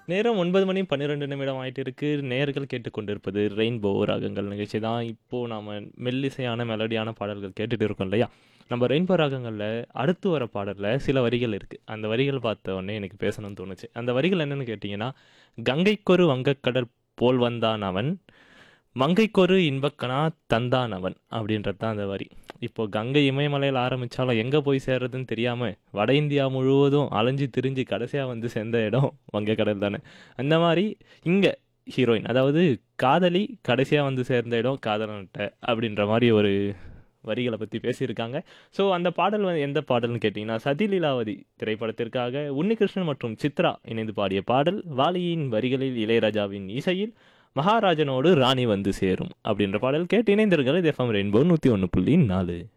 நேரம் ஒன்பது மணி பன்னிரெண்டு நிமிடம் ஆயிட்டு இருக்கு நேர்கள் கேட்டுக்கொண்டிருப்பது ரெயின்போ ராகங்கள் நிகழ்ச்சி தான் இப்போ நாம மெல்லிசையான மெலடியான பாடல்கள் கேட்டுட்டு இருக்கோம் இல்லையா நம்ம ரெயின்போ ராகங்களில் அடுத்து வர பாடலில் சில வரிகள் இருக்குது அந்த வரிகள் பார்த்த உடனே எனக்கு பேசணும்னு தோணுச்சு அந்த வரிகள் என்னன்னு கேட்டிங்கன்னா கங்கைக்கொரு வங்கக்கடல் போல் வந்தான் அவன் மங்கைக்கொரு இன்பக்கணா தந்தான் அவன் அப்படின்றது தான் அந்த வரி இப்போ கங்கை இமயமலையில் ஆரம்பித்தாலும் எங்கே போய் சேர்றதுன்னு தெரியாமல் வட இந்தியா முழுவதும் அலைஞ்சு திரிஞ்சு கடைசியாக வந்து சேர்ந்த இடம் வங்கக்கடல் தானே அந்த மாதிரி இங்கே ஹீரோயின் அதாவது காதலி கடைசியாக வந்து சேர்ந்த இடம் காதலன்ட்ட அப்படின்ற மாதிரி ஒரு வரிகளை பற்றி பேசியிருக்காங்க ஸோ அந்த பாடல் வந்து எந்த பாடல்னு கேட்டிங்கன்னா சதிலீலாவதி திரைப்படத்திற்காக உன்னிகிருஷ்ணன் மற்றும் சித்ரா இணைந்து பாடிய பாடல் வாலியின் வரிகளில் இளையராஜாவின் இசையில் மகாராஜனோடு ராணி வந்து சேரும் அப்படின்ற பாடல் கேட்டு இணைந்திருக்கிறது எஃப்எம் ரெயின்போ நூற்றி ஒன்று புள்ளி நாலு